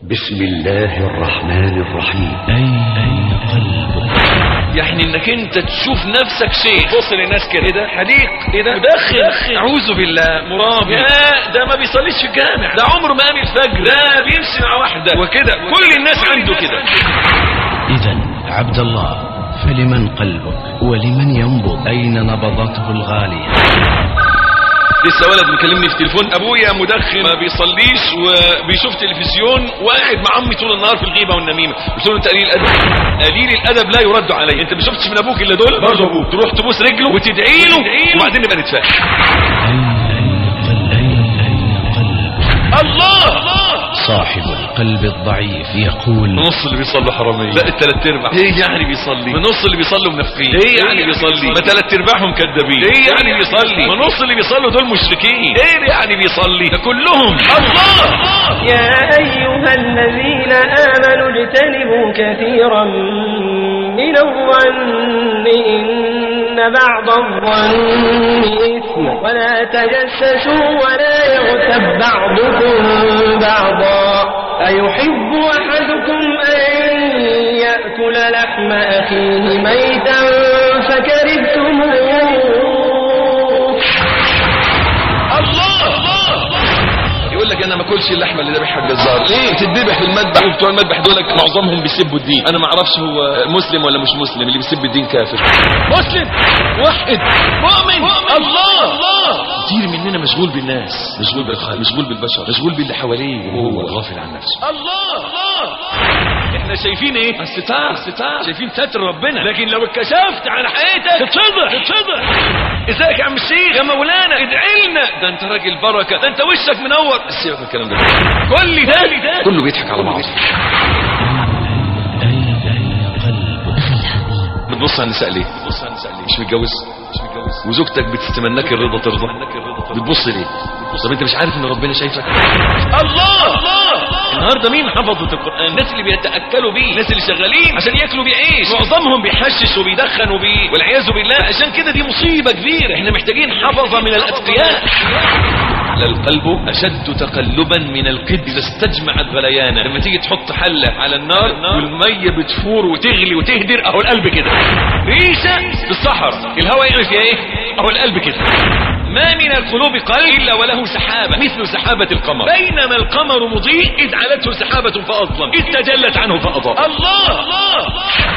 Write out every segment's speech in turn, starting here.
بسم الله الرحمن الرحيم أين قلبك يعني انك انت تشوف نفسك شيء بص للناس كده ايه ده حليق ايه ده مدخن اعوذ بالله مرابي يا ده ما بيصليش في الجامع ده عمره ما قام الفجر ده بيمشي مع واحده وكده كل الناس عنده كده إذا عبد الله فلمن قلبك ولمن ينبض أين نبضته الغالية لسه ولد مكلمني في تليفون ابويا مدخن ما بيصليش وبيشوف تلفزيون وقاعد مع امي طول النهار في الغيبه والنميمه قلت له انت قليل الادب قليل الادب لا يرد علي انت ما شفتش من ابوك الا دول برضه ابوك تروح تبوس رجله وتدعي له وبعدين نبقى نتفاهم أين أين قلبك أين قلبك الله صاحب القلب الضعيف يقول نص اللي بيصلوا حرامية لا الثلاث ارباع ايه يعني بيصلي ما نص اللي بيصلوا منافقين ايه يعني بيصلي ما ثلاث ارباعهم كذابين ايه يعني بيصلي ما نص اللي بيصلوا دول مشركين ايه يعني بيصلي ده كلهم الله يا أيها الذين آمنوا اجتنبوا كثيرا من الظن إن بعض الظن إثم ولا تجسسوا ولا يغتب بعضكم بعضا أيحب أحدكم أن يأكل لحم أخيه ميتا فكرهتموه الله يقول لك انا ما اكلش اللحمه اللي ذبحها الجزار ليه تذبح في المذبح وبتوع المذبح دول معظمهم بيسبوا الدين انا ما اعرفش هو مسلم ولا مش مسلم اللي بيسب الدين كافر مسلم واحد مؤمن الله الله كتير مننا مشغول بالناس مشغول بالخالق مشغول بالبشر مشغول باللي حواليه وهو غافل عن نفسه الله الله احنا شايفين ايه الستار الستار شايفين ستر ربنا لكن لو اتكشفت على حقيقتك تتفضح تتفضح ازيك يا عم الشيخ يا مولانا ادعي لنا ده انت راجل بركه ده انت وشك منور سيبك من الكلام ده كل ده كله بيضحك على بعضه أين أين قلبك بتبص على النساء ليه بتبص على النساء ليه مش متجوز مش متجوز وزوجتك بتستمناك الرضا ترضى بتبص ليه طب انت مش عارف ان ربنا شايفك الله الله النهارده مين حفظت القران الناس اللي بيتاكلوا بيه الناس اللي شغالين عشان ياكلوا بعيش معظمهم بيحشش وبيدخن وبي والعياذ بالله عشان كده دي مصيبه كبيره احنا محتاجين حفظه من الاتقياء القلب أشد تقلبا من القد إذا استجمعت غليانا لما تيجي تحط حلة على النار والمية بتفور وتغلي وتهدر أهو القلب كده ريشة في الصحراء الهواء يعمل فيها إيه أهو القلب كده ما من القلوب قلب إلا وله سحابة مثل سحابة القمر بينما القمر مضيء إذ علته سحابة فأظلم إذ تجلت عنه فأضاء الله الله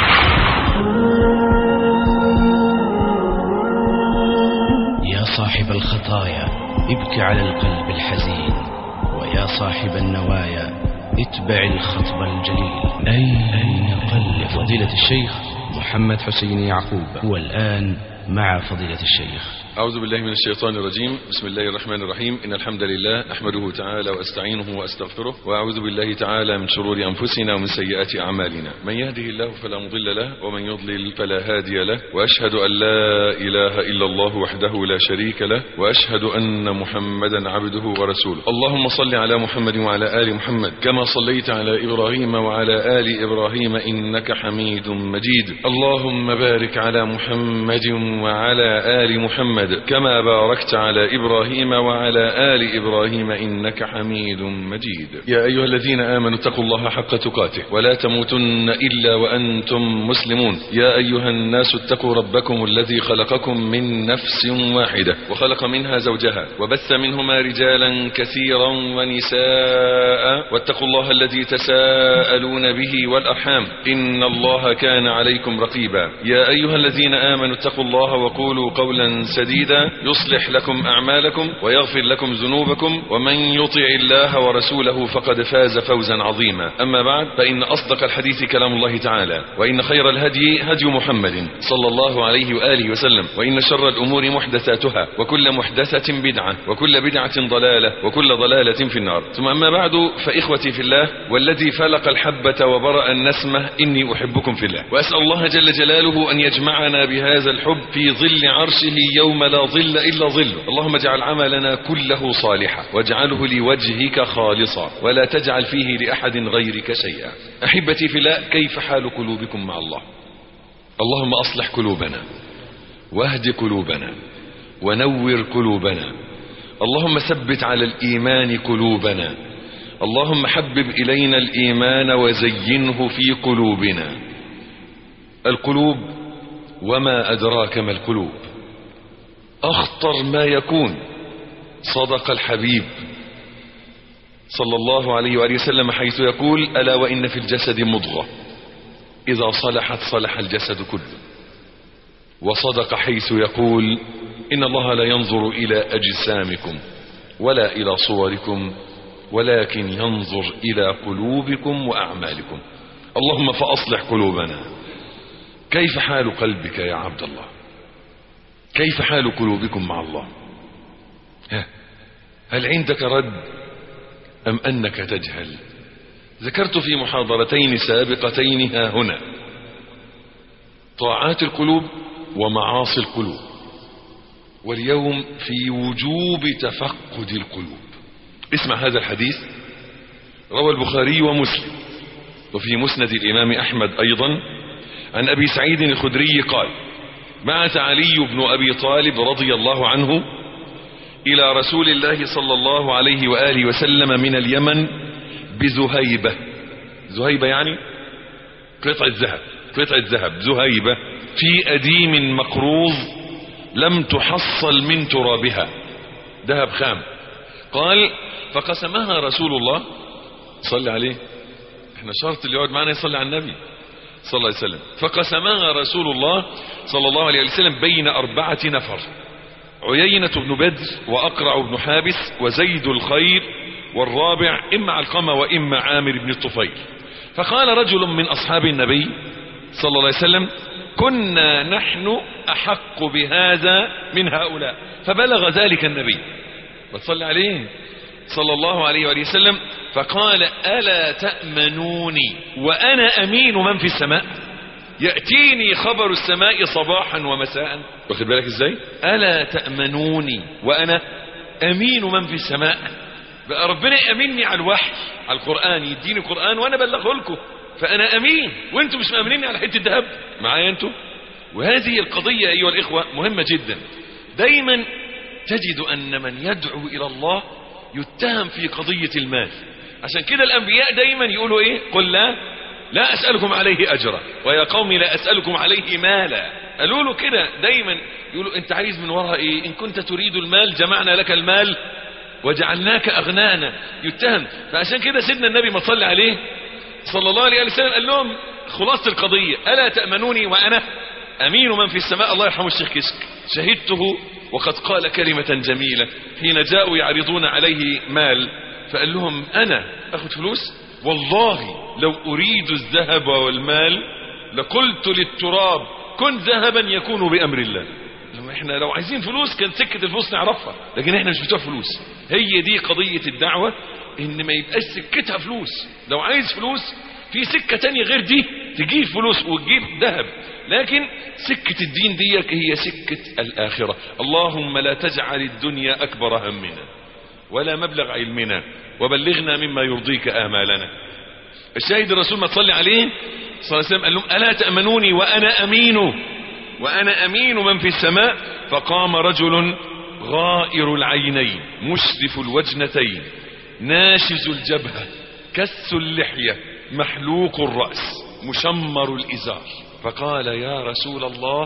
يا صاحب الخطايا ابك على القلب الحزين ويا صاحب النوايا اتبع الخطب الجليل أين قلب فضيلة الشيخ محمد حسين يعقوب والآن مع فضيلة الشيخ أعوذ بالله من الشيطان الرجيم بسم الله الرحمن الرحيم إن الحمد لله أحمده تعالى وأستعينه وأستغفره وأعوذ بالله تعالى من شرور أنفسنا ومن سيئات أعمالنا من يهده الله فلا مضل له ومن يضلل فلا هادي له وأشهد أن لا إله إلا الله وحده لا شريك له وأشهد أن محمدا عبده ورسوله اللهم صل على محمد وعلى آل محمد كما صليت على إبراهيم وعلى آل إبراهيم إنك حميد مجيد اللهم بارك على محمد وعلى آل محمد كما باركت على إبراهيم وعلى آل إبراهيم إنك حميد مجيد يا أيها الذين آمنوا اتقوا الله حق تقاته ولا تموتن إلا وأنتم مسلمون يا أيها الناس اتقوا ربكم الذي خلقكم من نفس واحدة وخلق منها زوجها وبث منهما رجالا كثيرا ونساء واتقوا الله الذي تساءلون به والأرحام إن الله كان عليكم رقيبا يا أيها الذين آمنوا اتقوا الله وقولوا قولا سديدا يصلح لكم أعمالكم ويغفر لكم ذنوبكم ومن يطع الله ورسوله فقد فاز فوزا عظيما أما بعد فإن أصدق الحديث كلام الله تعالى وإن خير الهدي هدي محمد صلى الله عليه وآله وسلم وإن شر الأمور محدثاتها وكل محدثة بدعة وكل بدعة ضلالة وكل ضلالة في النار ثم أما بعد فإخوتي في الله والذي فلق الحبة وبرأ النسمة إني أحبكم في الله وأسأل الله جل جلاله أن يجمعنا بهذا الحب في ظل عرشه يوم لا ظل إلا ظله اللهم اجعل عملنا كله صالحا واجعله لوجهك خالصا ولا تجعل فيه لأحد غيرك شيئا أحبتي في الله كيف حال قلوبكم مع الله اللهم أصلح قلوبنا واهد قلوبنا ونور قلوبنا اللهم ثبت على الإيمان قلوبنا اللهم حبب إلينا الإيمان وزينه في قلوبنا القلوب وما أدراك ما القلوب أخطر ما يكون صدق الحبيب صلى الله عليه وآله وسلم حيث يقول ألا وإن في الجسد مضغة إذا صلحت صلح الجسد كله وصدق حيث يقول إن الله لا ينظر إلى أجسامكم ولا إلى صوركم ولكن ينظر إلى قلوبكم وأعمالكم اللهم فأصلح قلوبنا كيف حال قلبك يا عبد الله كيف حال قلوبكم مع الله ها هل عندك رد أم أنك تجهل ذكرت في محاضرتين سابقتين ها هنا طاعات القلوب ومعاصي القلوب واليوم في وجوب تفقد القلوب اسمع هذا الحديث روى البخاري ومسلم وفي مسند الإمام أحمد أيضا عن أبي سعيد الخدري قال بعث علي بن أبي طالب رضي الله عنه إلى رسول الله صلى الله عليه وآله وسلم من اليمن بزهيبة زهيبة يعني قطعة ذهب قطعة ذهب زهيبة في أديم مقروض لم تحصل من ترابها ذهب خام قال فقسمها رسول الله صلى عليه احنا شرط اللي يقعد معنا يصلي على النبي صلى الله عليه وسلم فقسمها رسول الله صلى الله عليه وسلم بين أربعة نفر عيينة بن بدر وأقرع بن حابس وزيد الخير والرابع إما علقمة وإما عامر بن الطفيل فقال رجل من أصحاب النبي صلى الله عليه وسلم كنا نحن أحق بهذا من هؤلاء فبلغ ذلك النبي بتصلي عليه صلى الله عليه وآله وسلم فقال ألا تأمنوني وأنا أمين من في السماء يأتيني خبر السماء صباحا ومساء واخد بالك ازاي ألا تأمنوني وأنا أمين من في السماء بقى ربنا يأمني على الوحي على القرآن يديني قرآن وأنا بلغه لكم فأنا أمين وأنتم مش مأمنيني على حتة ذهب معايا أنتم وهذه القضية أيها الإخوة مهمة جدا دايما تجد أن من يدعو إلى الله يتهم في قضية المال عشان كده الأنبياء دايما يقولوا إيه قل لا لا أسألكم عليه أجرا ويا قوم لا أسألكم عليه مالا قالوا له كده دايما يقولوا أنت عايز من وراء إيه إن كنت تريد المال جمعنا لك المال وجعلناك أغنانا يتهم فعشان كده سيدنا النبي ما صلى عليه صلى الله عليه وسلم قال لهم خلاصة القضية ألا تأمنوني وأنا أمين من في السماء الله يرحمه الشيخ كشك شهدته وقد قال كلمة جميلة حين جاءوا يعرضون عليه مال فقال لهم أنا أخذ فلوس والله لو أريد الذهب والمال لقلت للتراب كن ذهبا يكون بأمر الله لو احنا لو عايزين فلوس كان سكة الفلوس نعرفها لكن احنا مش بتوع فلوس هي دي قضية الدعوة ان ما يبقاش سكتها فلوس لو عايز فلوس في سكة تانية غير دي تجيب فلوس وتجيب ذهب لكن سكة الدين ديك هي سكة الآخرة اللهم لا تجعل الدنيا أكبر همنا ولا مبلغ علمنا وبلغنا مما يرضيك آمالنا الشاهد الرسول ما تصلي عليه صلى الله عليه وسلم قال لهم ألا تأمنوني وأنا أمين وأنا أمين من في السماء فقام رجل غائر العينين مشرف الوجنتين ناشز الجبهة كس اللحية محلوق الرأس مشمر الإزار فقال يا رسول الله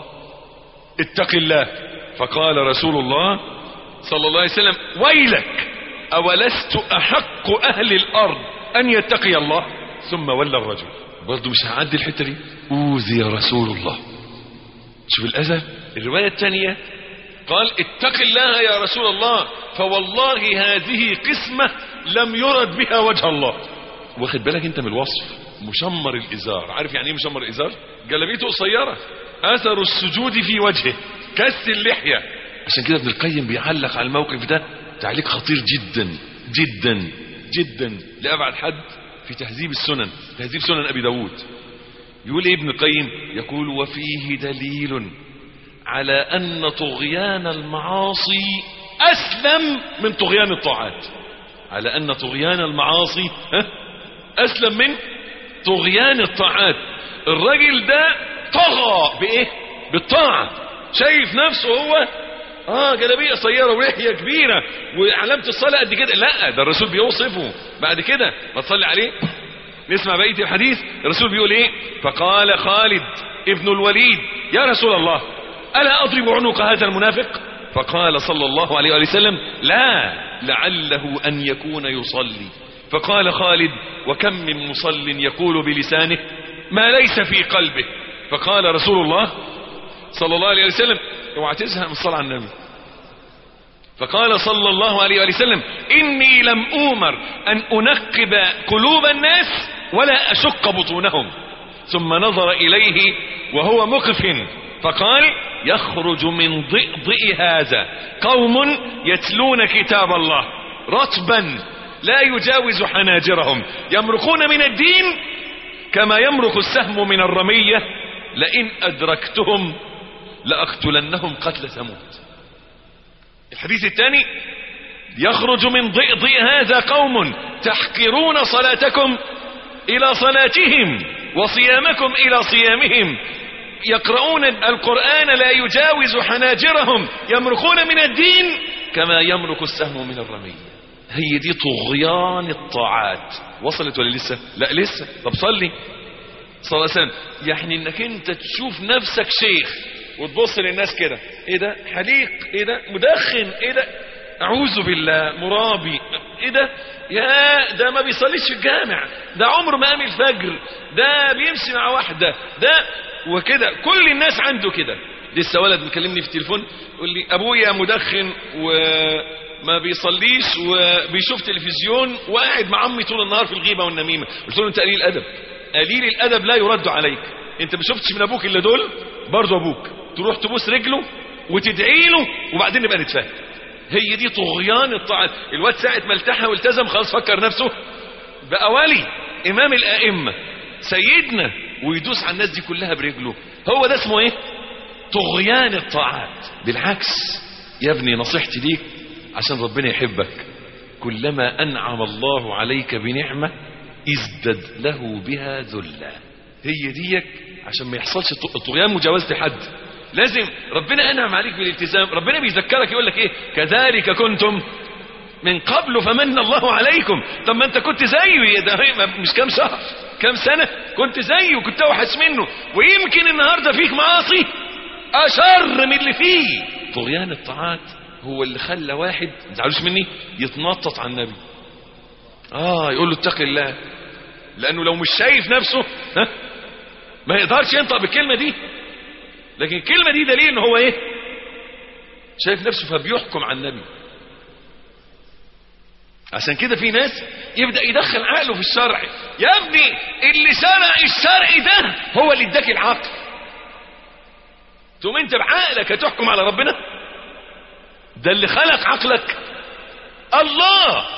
اتق الله فقال رسول الله صلى الله عليه وسلم ويلك أولست أحق أهل الأرض أن يتقي الله ثم ولى الرجل برضه مش هعدي الحتة دي أوذي رسول الله شوف الأذى الرواية الثانية قال اتق الله يا رسول الله فوالله هذه قسمة لم يرد بها وجه الله واخد بالك انت من الوصف مشمر الازار عارف يعني ايه مشمر الازار جلبيته قصيره اثر السجود في وجهه كس اللحيه عشان كده ابن القيم بيعلق على الموقف ده تعليق خطير جدا جدا جدا لابعد حد في تهذيب السنن تهذيب سنن ابي داود يقول ايه ابن القيم يقول وفيه دليل على ان طغيان المعاصي اسلم من طغيان الطاعات على ان طغيان المعاصي ها اسلم من طغيان الطاعات الراجل ده طغى بايه بالطاعة شايف نفسه هو اه جلابيه قصيره ولحيه كبيره وعلامه الصلاه قد كده لا ده الرسول بيوصفه بعد كده ما تصلي عليه نسمع بقيه الحديث الرسول بيقول ايه فقال خالد ابن الوليد يا رسول الله الا اضرب عنق هذا المنافق فقال صلى الله عليه وآله وسلم لا لعله ان يكون يصلي فقال خالد وكم من مصل يقول بلسانه ما ليس في قلبه فقال رسول الله صلى الله عليه وسلم اوعى تزهق من الصلاه على النبي فقال صلى الله عليه وآله وسلم إني لم أومر أن أنقب قلوب الناس ولا أشق بطونهم ثم نظر إليه وهو مقف فقال يخرج من ضئضئ هذا قوم يتلون كتاب الله رطبا لا يجاوز حناجرهم يمرقون من الدين كما يمرق السهم من الرمية لئن أدركتهم لأقتلنهم قتل ثمود الحديث الثاني يخرج من ضئضئ هذا قوم تحقرون صلاتكم إلى صلاتهم وصيامكم إلى صيامهم يقرؤون القرآن لا يجاوز حناجرهم يمرقون من الدين كما يمرق السهم من الرمية هي دي طغيان الطاعات وصلت ولا لسه لا لسه طب صلي صلى الله عليه وسلم يعني انك انت تشوف نفسك شيخ وتبص للناس كده ايه ده حليق ايه ده مدخن ايه ده اعوذ بالله مرابي ايه ده يا ده ما بيصليش في الجامع ده عمره ما قام الفجر ده بيمشي مع واحده ده وكده كل الناس عنده كده لسه ولد مكلمني في التليفون يقول لي ابويا مدخن وما بيصليش وبيشوف تلفزيون وقاعد مع عمي طول النهار في الغيبه والنميمه قلت له انت قليل ادب قليل الادب لا يرد عليك انت ما شفتش من ابوك الا دول برضه ابوك تروح تبوس رجله وتدعي له وبعدين نبقى نتفاهم هي دي طغيان الطاعات الواد ساعه ما التحى والتزم خلاص فكر نفسه بقى ولي امام الائمه سيدنا ويدوس على الناس دي كلها برجله هو ده اسمه ايه طغيان الطاعات بالعكس يا ابني نصيحتي ليك عشان ربنا يحبك كلما انعم الله عليك بنعمه ازدد له بها ذلا هي ديك عشان ما يحصلش الطغيان مجاوزة حد لازم ربنا انعم عليك بالالتزام ربنا بيذكرك يقول لك ايه كذلك كنتم من قبل فمن الله عليكم طب ما انت كنت زيه ده مش كام شهر كام سنة كنت زيه كنت اوحش منه ويمكن النهاردة فيك معاصي اشر من اللي فيه طغيان الطاعات هو اللي خلى واحد ما تزعلوش مني يتنطط على النبي اه يقول له اتق الله لانه لو مش شايف نفسه ها ما يقدرش ينطق بالكلمة دي لكن الكلمة دي دليل ان هو ايه شايف نفسه فبيحكم على النبي عشان كده في ناس يبدأ يدخل عقله في الشرع يا ابني اللي سرق الشرع ده هو اللي اداك العقل تقوم انت بعقلك هتحكم على ربنا ده اللي خلق عقلك الله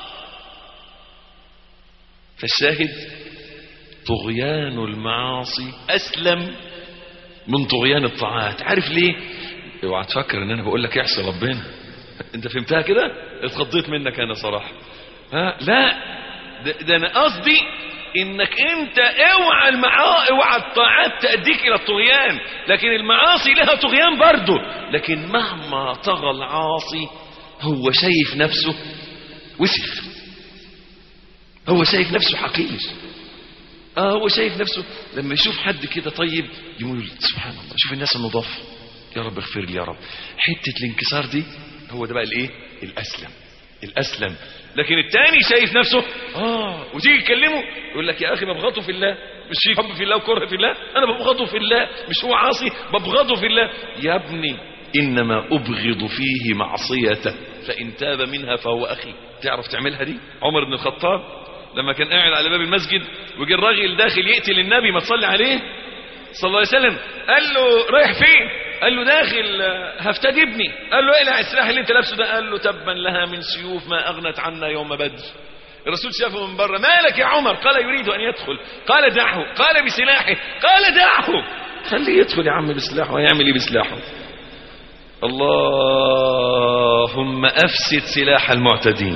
فالشاهد طغيان المعاصي اسلم من طغيان الطاعات عارف ليه اوعى تفكر ان انا بقول لك اعصي ربنا انت فهمتها كده اتخضيت منك انا صراحه ها لا ده, ده انا قصدي انك انت اوعى المعاصي اوعى الطاعات تأديك الى الطغيان لكن المعاصي لها طغيان برضه لكن مهما طغى العاصي هو شايف نفسه وسخ هو شايف نفسه حقير اه هو شايف نفسه لما يشوف حد كده طيب يقول سبحان الله شوف الناس النضاف يا رب اغفر لي يا رب حته الانكسار دي هو ده بقى الايه الاسلم الاسلم لكن التاني شايف نفسه اه وتيجي تكلمه يقول لك يا اخي ببغضه في الله مش في حب في الله وكره في الله انا ببغضه في الله مش هو عاصي ببغضه في الله يا ابني انما ابغض فيه معصيته فان تاب منها فهو اخي تعرف تعملها دي عمر بن الخطاب لما كان قاعد على باب المسجد وجه الراجل داخل يقتل النبي ما تصلي عليه صلى الله عليه وسلم قال له رايح فين قال له داخل هفتدي ابني قال له اقلع السلاح اللي انت لابسه ده قال له تبا لها من سيوف ما اغنت عنا يوم بدر الرسول شافه من بره مالك يا عمر قال يريد ان يدخل قال دعه قال بسلاحه قال دعه خليه يدخل يا عم بسلاحه هيعمل ايه بسلاحه اللهم افسد سلاح المعتدين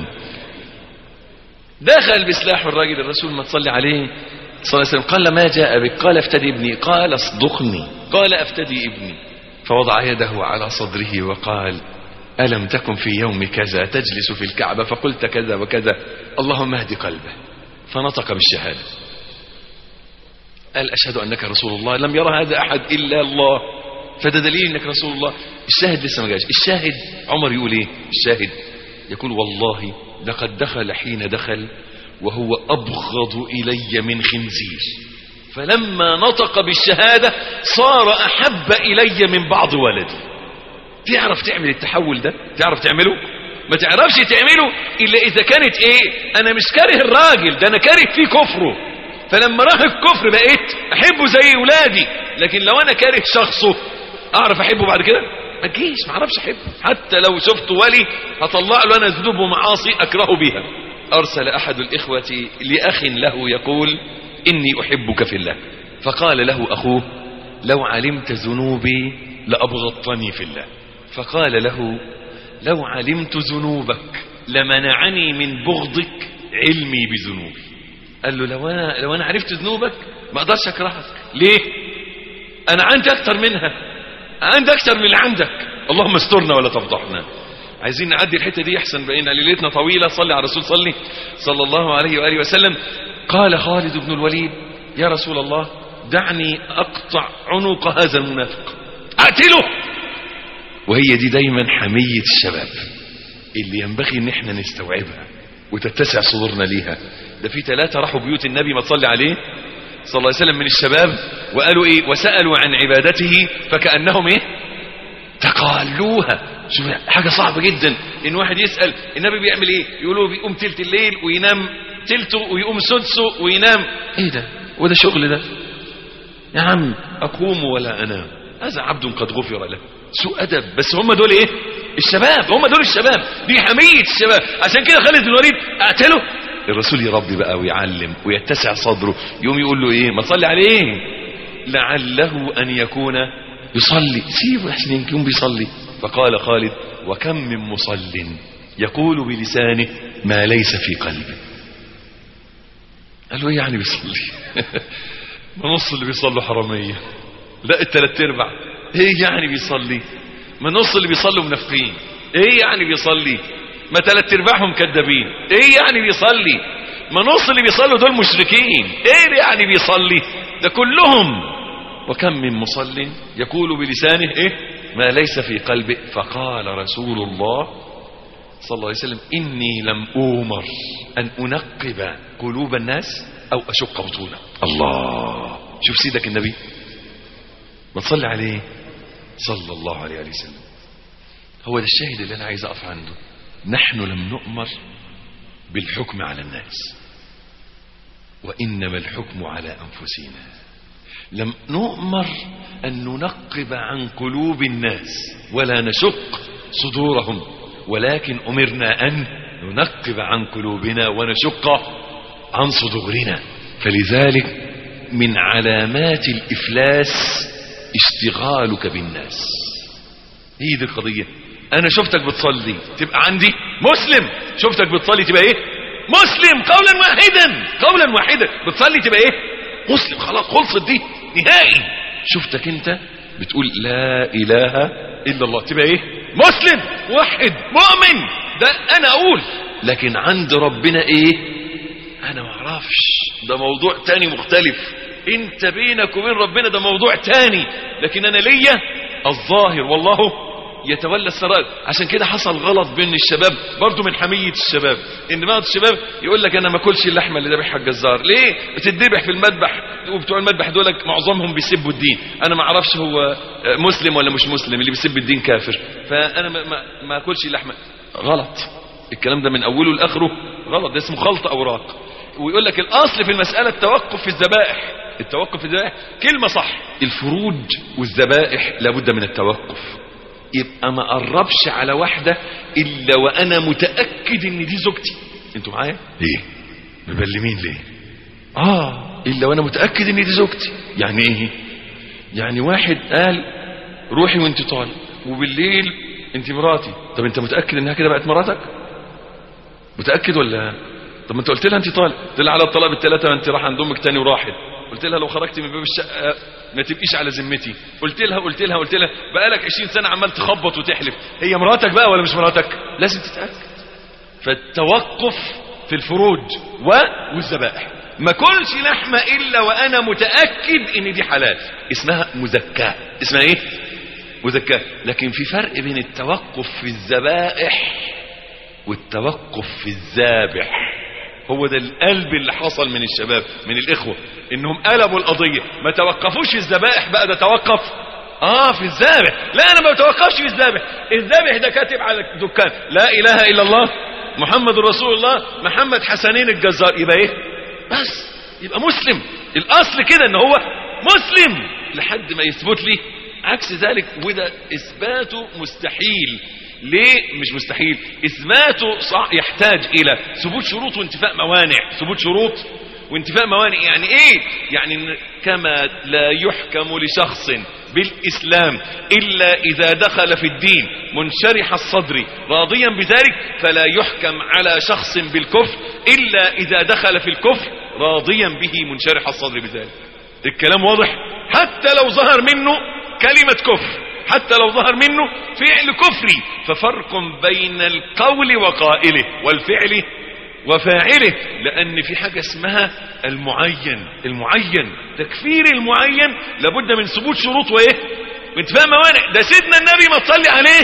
دخل بسلاح الراجل الرسول ما تصلي عليه صلى الله عليه وسلم قال ما جاء بك قال افتدي ابني قال اصدقني قال افتدي ابني فوضع يده على صدره وقال ألم تكن في يوم كذا تجلس في الكعبة فقلت كذا وكذا اللهم اهد قلبه فنطق بالشهادة قال أشهد أنك رسول الله لم يرى هذا أحد إلا الله فده دليل أنك رسول الله الشاهد لسه ما جاش الشاهد عمر يقول إيه الشاهد يقول والله لقد دخل حين دخل وهو أبغض إلي من خنزير فلما نطق بالشهادة صار أحب إلي من بعض ولدي تعرف تعمل التحول ده تعرف تعمله ما تعرفش تعمله إلا إذا كانت إيه أنا مش كاره الراجل ده أنا كاره فيه كفره فلما راح الكفر بقيت أحبه زي ولادي لكن لو أنا كاره شخصه أعرف أحبه بعد كده ما تجيش ما اعرفش أحبه حتى لو شفت ولي هطلع له أنا ذنوب ومعاصي أكره بها أرسل أحد الإخوة لأخ له يقول إني أحبك في الله فقال له أخوه لو علمت ذنوبي لأبغضتني في الله فقال له لو علمت ذنوبك لمنعني من بغضك علمي بذنوبي قال له لو أنا, لو أنا عرفت ذنوبك ما أقدرش أكرهك ليه أنا عندي أكتر منها عندي أكتر من اللي عندك اللهم استرنا ولا تفضحنا عايزين نعدي الحتة دي أحسن بقينا ليلتنا طويلة صلي على الرسول صلي صلى الله عليه وآله وسلم قال خالد بن الوليد يا رسول الله دعني أقطع عنق هذا المنافق أقتله وهي دي دايما حمية الشباب اللي ينبغي ان احنا نستوعبها وتتسع صدورنا ليها ده في ثلاثة راحوا بيوت النبي ما تصلي عليه صلى الله عليه وسلم من الشباب وقالوا ايه وسألوا عن عبادته فكأنهم ايه تقالوها شوف حاجة صعبة جدا ان واحد يسأل النبي بيعمل ايه يقولوا بيقوم تلت الليل وينام تلته ويقوم سدسه وينام ايه ده وده شغل ده يا عم اقوم ولا انام هذا عبد قد غفر له سوء ادب بس هم دول ايه الشباب هم دول الشباب دي حمية الشباب عشان كده خالد بن الوليد اقتله الرسول يربي بقى ويعلم ويتسع صدره يوم يقول له ايه ما تصلي عليه لعله ان يكون يصلي سيبه احسن يمكن بيصلي فقال خالد وكم من مصل يقول بلسانه ما ليس في قلبه قال له ايه يعني بيصلي ما نص اللي بيصلوا حراميه لا التلات ارباع ايه يعني بيصلي ما نص اللي بيصلوا منافقين ايه يعني بيصلي ما تلات ارباعهم كذابين ايه يعني بيصلي ما نص اللي بيصلوا دول مشركين ايه يعني بيصلي ده كلهم وكم من مصل يقول بلسانه ايه ما ليس في قلبه فقال رسول الله صلى الله عليه وسلم إني لم أومر أن أنقب قلوب الناس أو أشق بطونا الله شوف سيدك النبي ما تصلي عليه صلى الله عليه وسلم هو ده الشاهد اللي أنا عايز أقف عنده نحن لم نؤمر بالحكم على الناس وإنما الحكم على أنفسنا لم نؤمر أن ننقب عن قلوب الناس ولا نشق صدورهم ولكن أمرنا أن ننقب عن قلوبنا ونشق عن صدورنا فلذلك من علامات الإفلاس اشتغالك بالناس هي دي القضية أنا شفتك بتصلي تبقى عندي مسلم شفتك بتصلي تبقى إيه مسلم قولا واحدا قولا واحدا بتصلي تبقى إيه مسلم خلاص خلصت دي نهائي شفتك أنت بتقول لا إله إلا الله تبقى إيه مسلم واحد مؤمن ده أنا أقول لكن عند ربنا إيه أنا ما اعرفش ده موضوع تاني مختلف انت بينك وبين ربنا ده موضوع تاني لكن انا ليا الظاهر والله يتولى السرائر عشان كده حصل غلط بين الشباب برضو من حمية الشباب ان بعض الشباب يقول لك انا ما اكلش اللحمه اللي ذبحها الجزار ليه بتذبح في المذبح وبتوع المذبح دول معظمهم بيسبوا الدين انا ما اعرفش هو مسلم ولا مش مسلم اللي بيسب الدين كافر فانا ما, ما, ما اكلش اللحمه غلط الكلام ده من اوله لاخره غلط ده اسمه خلط اوراق ويقول لك الاصل في المساله التوقف في الذبائح التوقف في الذبائح كلمه صح الفروج والذبائح لابد من التوقف يبقى ما قربش على واحدة إلا وأنا متأكد إن دي زوجتي انتوا معايا ليه مبلمين ليه آه إلا وأنا متأكد إن دي زوجتي يعني إيه يعني واحد قال روحي وانت طالع وبالليل انت مراتي طب انت متأكد انها كده بقت مراتك متأكد ولا طب ما انت قلت لها انت طالع قلت لها على الطلاق بالثلاثة ما انت راح عند امك تاني وراحت قلت لها لو خرجت من باب الشقه ما تبقيش على ذمتي قلت لها قلت لها قلت لها بقالك 20 سنه عمال تخبط وتحلف هي مراتك بقى ولا مش مراتك لازم تتاكد فالتوقف في الفروج و- والذبائح ما كلش لحمه الا وانا متاكد ان دي حلال اسمها مزكاه اسمها ايه مزكاه لكن في فرق بين التوقف في الذبائح والتوقف في الذابح هو ده القلب اللي حصل من الشباب من الاخوه انهم قلبوا القضيه ما توقفوش في الذبائح بقى ده توقف اه في الذابح لا انا ما بتوقفش في الذابح الذابح ده كاتب على الدكان لا اله الا الله محمد رسول الله محمد حسنين الجزار يبقى ايه بس يبقى مسلم الاصل كده ان هو مسلم لحد ما يثبت لي عكس ذلك وده اثباته مستحيل ليه مش مستحيل اثباته صح يحتاج الى ثبوت شروط وانتفاء موانع ثبوت شروط وانتفاء موانع يعني ايه يعني إن كما لا يحكم لشخص بالاسلام الا اذا دخل في الدين منشرح الصدر راضيا بذلك فلا يحكم على شخص بالكفر الا اذا دخل في الكفر راضيا به منشرح الصدر بذلك الكلام واضح حتى لو ظهر منه كلمة كفر حتى لو ظهر منه فعل كفري ففرق بين القول وقائله والفعل وفاعله لأن في حاجة اسمها المعين المعين تكفير المعين لابد من ثبوت شروط وإيه وانتفاء موانع ده سيدنا النبي ما تصلي عليه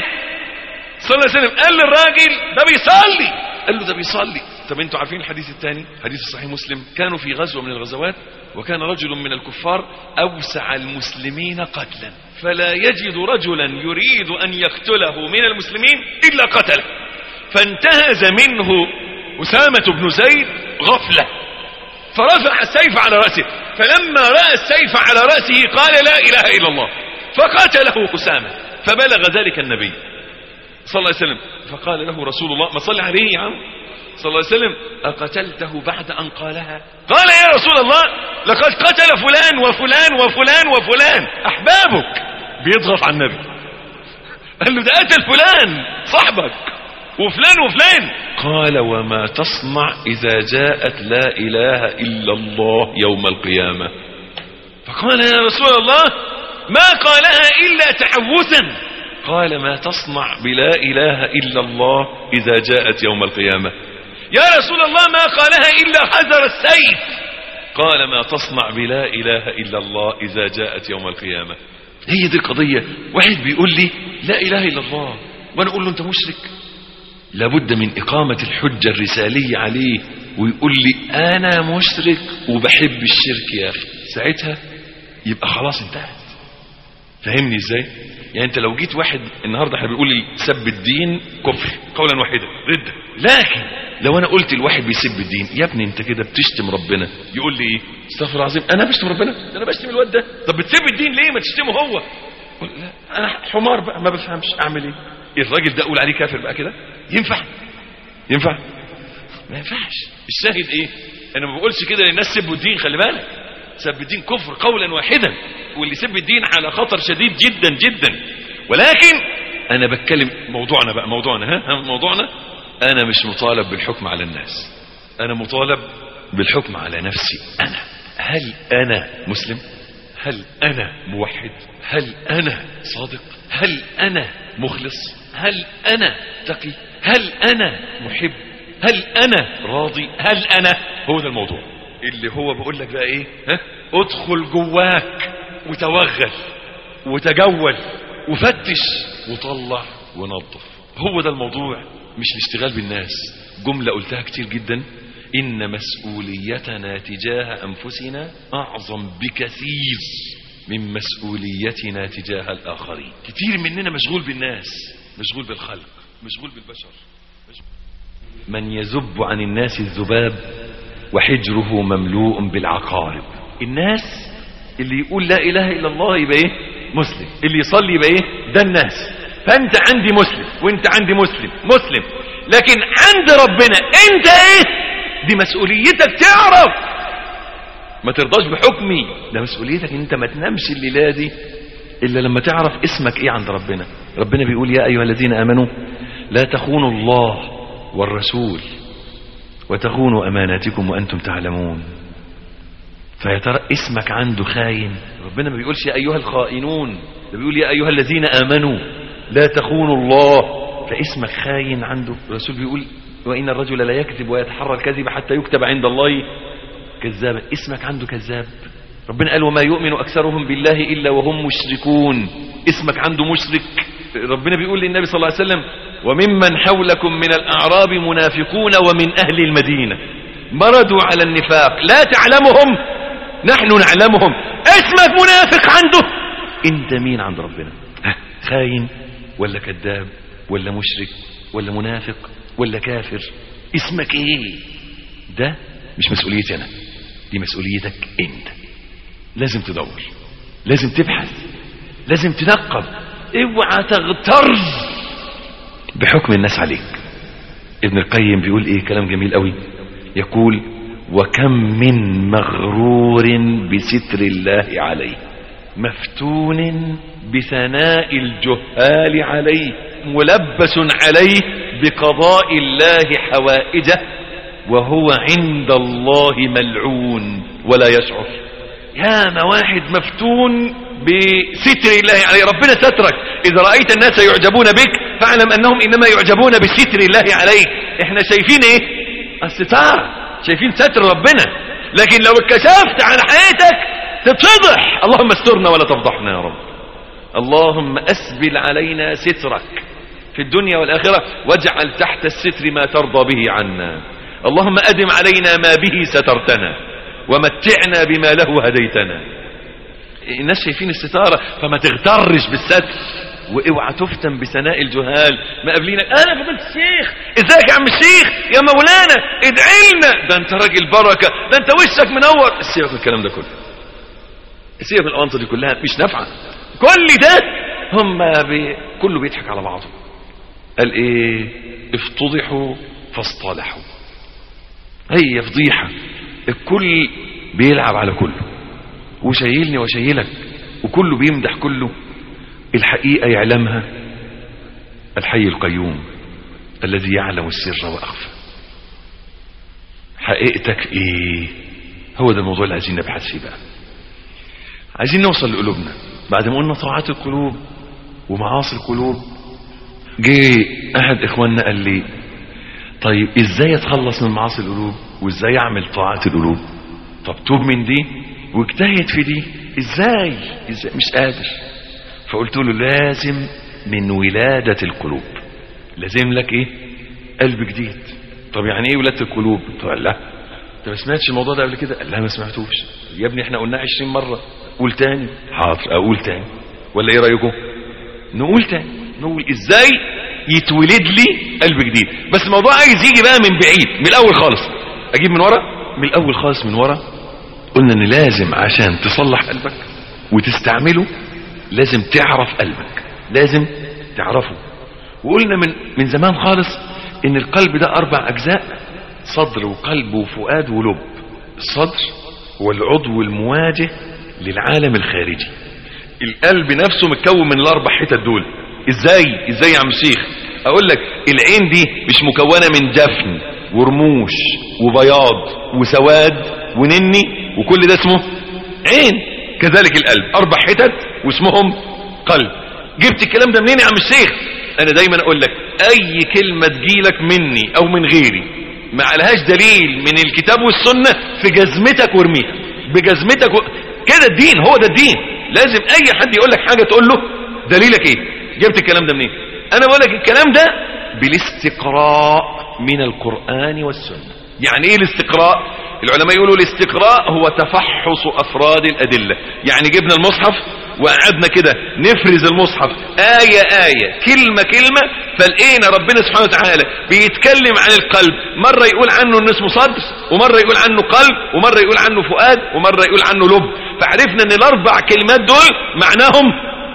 صلى الله عليه وسلم قال للراجل ده بيصلي قال له ده بيصلي طب انتوا عارفين الحديث الثاني حديث صحيح مسلم كانوا في غزوة من الغزوات وكان رجل من الكفار أوسع المسلمين قتلا فلا يجد رجلا يريد أن يقتله من المسلمين إلا قتله فانتهز منه أسامة بن زيد غفلة فرفع السيف على رأسه فلما رأى السيف على رأسه قال لا إله إلا الله فقتله أسامة فبلغ ذلك النبي صلى الله عليه وسلم فقال له رسول الله ما صلى عليه يا عم صلى الله عليه وسلم أقتلته بعد أن قالها قال يا رسول الله لقد قتل فلان وفلان وفلان وفلان أحبابك بيضغط على النبي قال له ده قتل فلان صاحبك وفلان وفلان قال وما تصنع إذا جاءت لا إله إلا الله يوم القيامة فقال يا رسول الله ما قالها إلا تعوذا قال ما تصنع بلا إله إلا الله إذا جاءت يوم القيامة يا رسول الله ما قالها إلا حذر السيف قال ما تصنع بلا إله إلا الله إذا جاءت يوم القيامة هي دي القضية واحد بيقول لي لا إله إلا الله وأنا أقول له أنت مشرك لابد من إقامة الحجة الرسالية عليه ويقول لي أنا مشرك وبحب الشرك يا أخي ساعتها يبقى خلاص انتهت فهمني ازاي يعني انت لو جيت واحد النهارده احنا بنقول لي سب الدين كفر قولا واحدا رده لكن لو انا قلت الواحد بيسب الدين يا ابني انت كده بتشتم ربنا يقول لي ايه استغفر الله العظيم انا بشتم ربنا ده انا بشتم الواد ده طب بتسب الدين ليه ما تشتمه هو قل لا انا حمار بقى ما بفهمش اعمل ايه الراجل ده اقول عليه كافر بقى كده ينفع ينفع ما ينفعش الشاهد ايه انا ما بقولش كده للناس سبوا الدين خلي بالك سب الدين كفر قولا واحدا واللي سب الدين على خطر شديد جدا جدا ولكن انا بتكلم موضوعنا بقى موضوعنا ها ها موضوعنا انا مش مطالب بالحكم على الناس انا مطالب بالحكم على نفسي انا هل انا مسلم هل انا موحد هل انا صادق هل انا مخلص هل انا تقي هل انا محب هل انا راضي هل انا هو ده الموضوع اللي هو بقول لك بقى ايه ها ادخل جواك وتوغل وتجول وفتش وطلع ونظف هو ده الموضوع مش الاشتغال بالناس جملة قلتها كتير جدا إن مسؤوليتنا تجاه أنفسنا أعظم بكثير من مسؤوليتنا تجاه الآخرين كتير مننا مشغول بالناس مشغول بالخلق مشغول بالبشر من يذب عن الناس الذباب وحجره مملوء بالعقارب الناس اللي يقول لا إله إلا الله يبقى إيه مسلم اللي يصلي يبقى إيه ده الناس فأنت عندي مسلم وأنت عندي مسلم مسلم لكن عند ربنا أنت إيه دي مسؤوليتك تعرف ما ترضاش بحكمي ده مسؤوليتك ان انت ما تنامش الليله دي الا لما تعرف اسمك ايه عند ربنا ربنا بيقول يا ايها الذين امنوا لا تخونوا الله والرسول وتخونوا اماناتكم وانتم تعلمون فيا ترى اسمك عنده خاين ربنا ما بيقولش يا ايها الخائنون ده بيقول يا ايها الذين امنوا لا تخونوا الله فاسمك خاين عنده الرسول بيقول وان الرجل لا يكذب ويتحرى الكذب حتى يكتب عند الله كذابا اسمك عنده كذاب ربنا قال وما يؤمن اكثرهم بالله الا وهم مشركون اسمك عنده مشرك ربنا بيقول للنبي صلى الله عليه وسلم وممن حولكم من الاعراب منافقون ومن اهل المدينه مردوا على النفاق لا تعلمهم نحن نعلمهم اسمك منافق عنده انت مين عند ربنا ها، خاين ولا كذاب ولا مشرك ولا منافق ولا كافر اسمك ايه ده مش مسؤوليتي انا دي مسؤوليتك انت لازم تدور لازم تبحث لازم تنقب اوعى تغتر بحكم الناس عليك ابن القيم بيقول ايه كلام جميل قوي يقول وكم من مغرور بستر الله عليه مفتون بثناء الجهال عليه ملبس عليه بقضاء الله حوائجه وهو عند الله ملعون ولا يشعر يا ما واحد مفتون بستر الله عليه ربنا سترك إذا رأيت الناس يعجبون بك فاعلم أنهم إنما يعجبون بستر الله عليك احنا شايفين ايه الستار شايفين ستر ربنا لكن لو اتكشفت عن حياتك تتفضح اللهم استرنا ولا تفضحنا يا رب اللهم أسبل علينا سترك في الدنيا والآخرة واجعل تحت الستر ما ترضى به عنا اللهم أدم علينا ما به سترتنا ومتعنا بما له هديتنا الناس شايفين الستارة فما تغترش بالستر واوعى تفتن بثناء الجهال ما قابلينك انا فضلت الشيخ ازيك يا عم الشيخ يا مولانا ادعي لنا ده انت راجل بركه ده انت وشك منور سيبك من الكلام ده كله سيبك من الأونطة دي كلها مش نافعه كل ده هم بي... كله بيضحك على بعضه قال ايه افتضحوا فاصطلحوا هي فضيحة الكل بيلعب على كله وشايلني وشايلك وكله بيمدح كله الحقيقة يعلمها الحي القيوم الذي يعلم السر وأخفى حقيقتك ايه هو ده الموضوع اللي عايزين نبحث فيه بقى عايزين نوصل لقلوبنا بعد ما قلنا طاعات القلوب ومعاصي القلوب جه احد اخواننا قال لي طيب ازاي اتخلص من معاصي القلوب وازاي اعمل طاعات القلوب طب توب من دي واجتهد في دي ازاي ازاي مش قادر فقلت له لازم من ولادة القلوب لازم لك ايه قلب جديد طب يعني ايه ولادة القلوب طب قال لا انت ما سمعتش الموضوع ده قبل كده قال لا ما سمعتوش يا ابني احنا قلناه 20 مرة قول تاني حاضر اقول تاني ولا ايه رايكم نقول تاني نقول ازاي يتولد لي قلب جديد بس الموضوع عايز يجي بقى من بعيد من الاول خالص اجيب من ورا من الاول خالص من ورا قلنا ان لازم عشان تصلح قلبك وتستعمله لازم تعرف قلبك لازم تعرفه وقلنا من من زمان خالص ان القلب ده اربع اجزاء صدر وقلب وفؤاد ولب الصدر هو العضو المواجه للعالم الخارجي القلب نفسه متكون من الاربع حتت دول ازاي ازاي يا عم الشيخ اقول لك العين دي مش مكونة من جفن ورموش وبياض وسواد ونني وكل ده اسمه عين كذلك القلب اربع حتت واسمهم قلب جبت الكلام ده منين يا عم الشيخ انا دايما اقول لك اي كلمة تجيلك مني او من غيري ما عليهاش دليل من الكتاب والسنة في جزمتك وارميها بجزمتك و... كده الدين هو ده الدين لازم اي حد يقول لك حاجة تقول له دليلك ايه جبت الكلام ده منين انا بقول لك الكلام ده بالاستقراء من القرآن والسنة يعني ايه الاستقراء العلماء يقولوا الاستقراء هو تفحص افراد الادلة يعني جبنا المصحف وقعدنا كده نفرز المصحف آية آية كلمة كلمة فلقينا ربنا سبحانه وتعالى بيتكلم عن القلب مرة يقول عنه ان اسمه صدر ومرة يقول عنه قلب ومرة يقول عنه فؤاد ومرة يقول عنه لب فعرفنا ان الاربع كلمات دول معناهم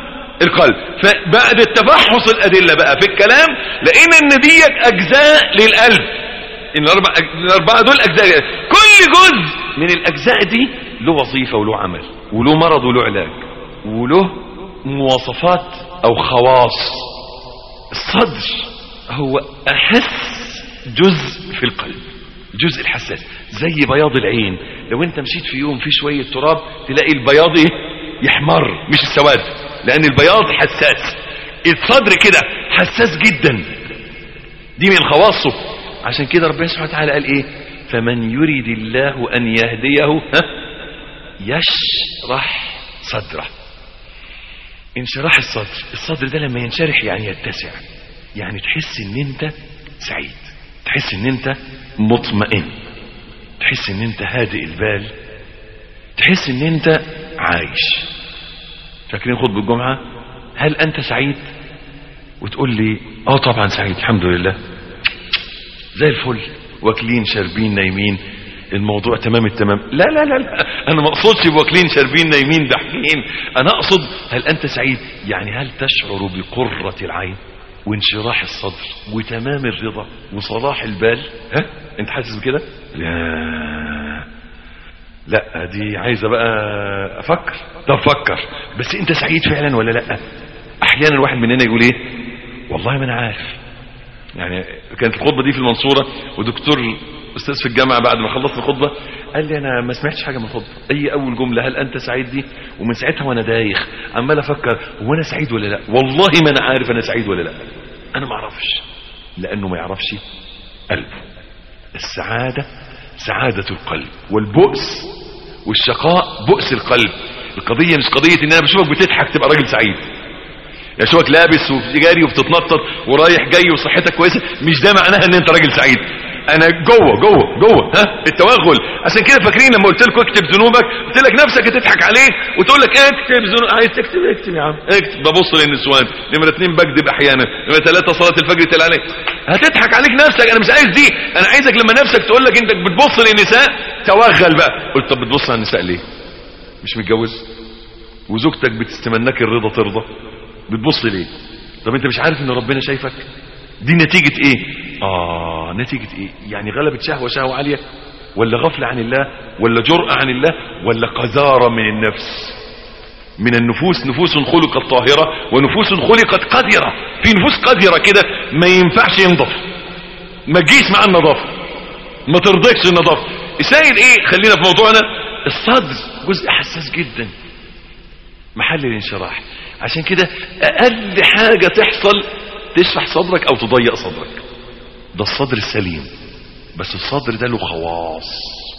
القلب فبعد التفحص الأدلة بقى في الكلام لقينا ان ديت أجزاء للقلب ان الأربع الأربعة دول أجزاء كل جزء من الأجزاء دي له وظيفة وله عمل وله مرض وله علاج وله مواصفات أو خواص الصدر هو أحس جزء في القلب الجزء الحساس زي بياض العين لو انت مشيت في يوم في شوية تراب تلاقي البياض ايه يحمر مش السواد لان البياض حساس الصدر كده حساس جدا دي من خواصه عشان كده ربنا سبحانه وتعالى قال ايه فمن يريد الله ان يهديه ها يشرح صدره انشراح الصدر الصدر ده لما ينشرح يعني يتسع يعني تحس ان انت سعيد تحس ان انت مطمئن تحس ان انت هادئ البال تحس ان انت عايش فاكرين خطبة الجمعة هل انت سعيد وتقول لي اه طبعا سعيد الحمد لله زي الفل واكلين شاربين نايمين الموضوع تمام التمام لا لا لا, لا. انا ما اقصدش بواكلين شاربين نايمين ضاحكين انا اقصد هل انت سعيد يعني هل تشعر بقرة العين وانشراح الصدر وتمام الرضا وصلاح البال ها انت حاسس بكده لا لا دي عايزه بقى افكر طب فكر بس انت سعيد فعلا ولا لا احيانا الواحد مننا يقول ايه والله ما انا عارف يعني كانت الخطبه دي في المنصوره ودكتور استاذ في الجامعه بعد ما خلصت الخطبه قال لي انا ما سمعتش حاجه من الخطبه اي اول جمله هل انت سعيد دي ومن ساعتها وانا دايخ عمال افكر هو انا سعيد ولا لا والله ما انا عارف انا سعيد ولا لا انا ما اعرفش لانه ما يعرفش قلبه السعاده سعاده القلب والبؤس والشقاء بؤس القلب القضيه مش قضيه ان انا بشوفك بتضحك تبقى راجل سعيد يعني اشوفك لابس وجاري وبتتنطط ورايح جاي وصحتك كويسه مش ده معناها ان انت راجل سعيد انا جوه جوه جوه ها التوغل عشان كده فاكرين لما قلت لكم اكتب ذنوبك قلت لك نفسك هتضحك عليه وتقول لك اكتب ذنوب عايز تكتب اكتب يا عم اكتب ببص للنسوان نمره اتنين بكذب احيانا نمره ثلاثه صلاه الفجر تل عليك هتضحك عليك نفسك انا مش عايز دي انا عايزك لما نفسك تقول لك انت بتبص للنساء توغل بقى قلت طب بتبص على النساء ليه مش متجوز وزوجتك بتستمناك الرضا ترضى بتبص ليه طب انت مش عارف ان ربنا شايفك دي نتيجة ايه اه نتيجة ايه يعني غلبت شهوة شهوة عالية ولا غفلة عن الله ولا جرأة عن الله ولا قذارة من النفس من النفوس نفوس خلقت طاهرة ونفوس خلقت قذرة في نفوس قذرة كده ما ينفعش ينضف ما تجيش مع النظافة ما ترضيكش النظافة السائل ايه خلينا في موضوعنا الصدر جزء حساس جدا محل الانشراح عشان كده اقل حاجة تحصل تشرح صدرك او تضيق صدرك ده الصدر السليم بس الصدر ده له خواص